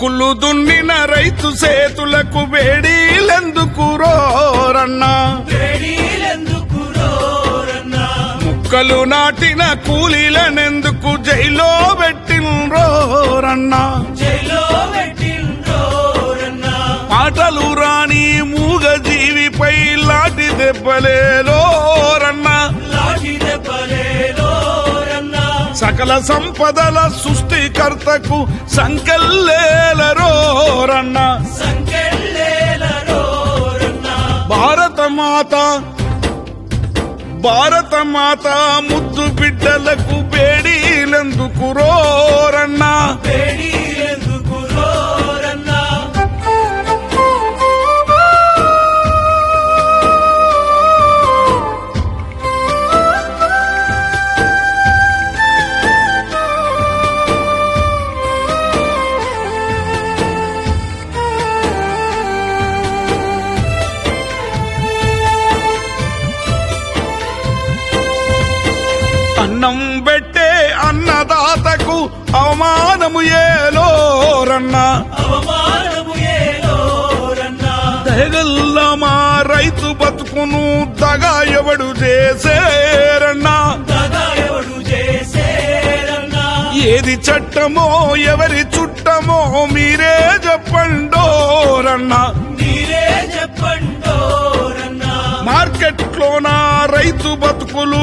దుక్కులు దున్నిన రైతు సేతులకు వేడీలెందుకు రోరన్నా వేడీలెందుకు రోరన్నా ముక్కలు నాటిన కూలీలనెందుకు జైలో పెట్టినరోరన్నా జైలో పెట్టిండ్రోరన్నా మాటలు రాని మూగ జీవిపై లాటి దెబ్బలేలోరన్నా లాఠీ దెబ్బలేలోరన్నా సకల సంపదల సృష్టికర్తకు సంకెళ్ళేలరోరన్నా సంకెళ్ళేలరోరన్నా భారత మాత భారత మాత ముద్దు బిడ్డలకు బేడీలెందుకు రోరన్నా వేడీలెందుకు రోరన్నా అన్నం పెట్టే అన్నదాతకు అవమానము ఏలోరన్నా అవమానము ఏలోరన్నా దయగల్ల మా రైతు బతుకును దగా ఎవడు చేసేరన్నా దగా ఎవడు చేసేరన్నా ఏది చట్టమో ఎవరి చుట్టమో మీరే చెప్పండోరన్నా మీరే చెప్పండోరన్నా మార్కెట్లో నా రైతు బతుకులు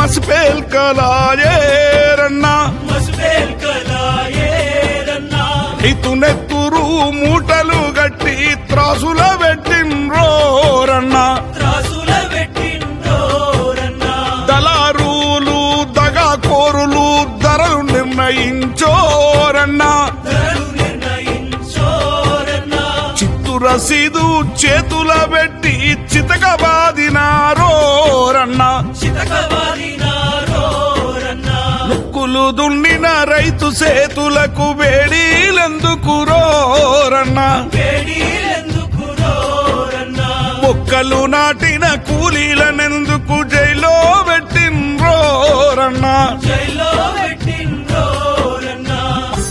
మసిపేల్కలాయేరన్నా మసుపేల్కలాయేరన్నా రైతు నెత్తురు మూటలు గట్టి త్రాసుల పెట్టిన్రోరన్నా త్రాసుల పెట్టిండోరన్నా దళారులు దగా కోరులు ధరలు నిర్ణయించోరన్నా ధరలు నిర్ణయించోరన్నా చిత్తు రసీదు చేతుల పెట్టి చితక బాదినారోరన్నా చితకవారినారోరన్నా ముక్కులు దున్నిన రైతు సేతులకు వేడీలెందుకు రోరన్నా వేడీలెందుకు రోరన్నా మొక్కలు నాటిన కూలీలనెందుకు జైలో పెట్టిన్రోరన్నా జైల్లో పెట్టిండోరన్నా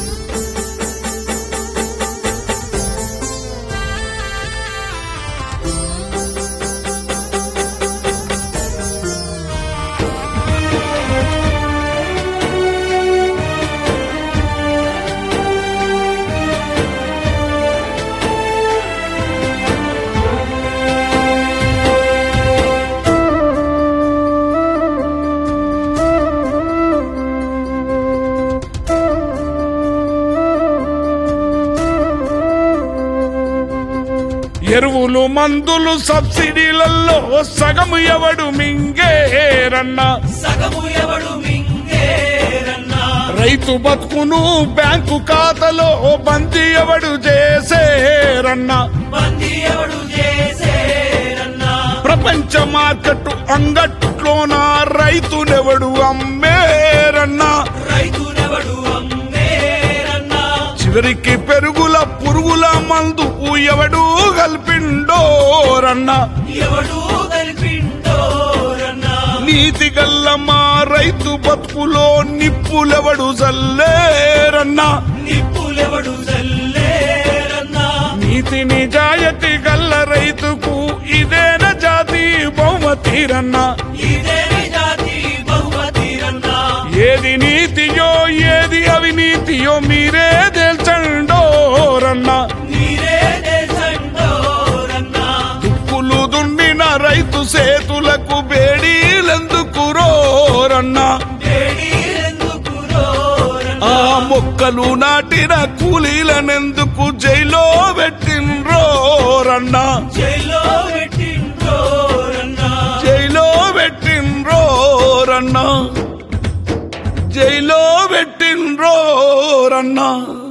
ఎరువులు మందులు సబ్సిడీలలో సగము ఎవడు మింగేరన్నా సగము ఎవడు మింగేరన్నా రైతు బతుకును బ్యాంకు ఖాతాలో బందీ ఎవడు చేసేరన్నా బందీ ఎవడు చేసేరన్నా ప్రపంచ మార్కెట్ అంగట్లోన రైతునెవడు అమ్మేరన్నా రైతునెవడు అమ్మేరన్నా చివరికి పెరుగుల పురుగుల మందు ఎవడు కల్పిండోరన్నా ఎవడు కలిపిండోరన్నా నీతి గల్ల మా రైతు బతుకులో నిప్పులెవడు చల్లేరన్నా నిప్పులెవడు చల్లేరన్నా నీతి నిజాయతి గల్ల రైతుకు ఇదేన జాతి బహుమతిరన్నా ఇదే జాతి బహుమతిరన్నా ఏది నీతియో ఏది అవినీతియో మీరే తేల్చండోరన్నా మీరే దేశండోరన్నా దుక్కులు దుండిన రైతు సేతులకు బేడీలెందుకు రోరన్నా వేడీలెందుకు రోరన్నా ఆ మొక్కలు నాటిన కూలీలనెందుకు జైలో పెట్టిన్రోరన్నా జైల్లో పెట్టిండోరన్నా జైలో పెట్టిన్రోరన్నా జైలో పెట్టిన్రోరన్నా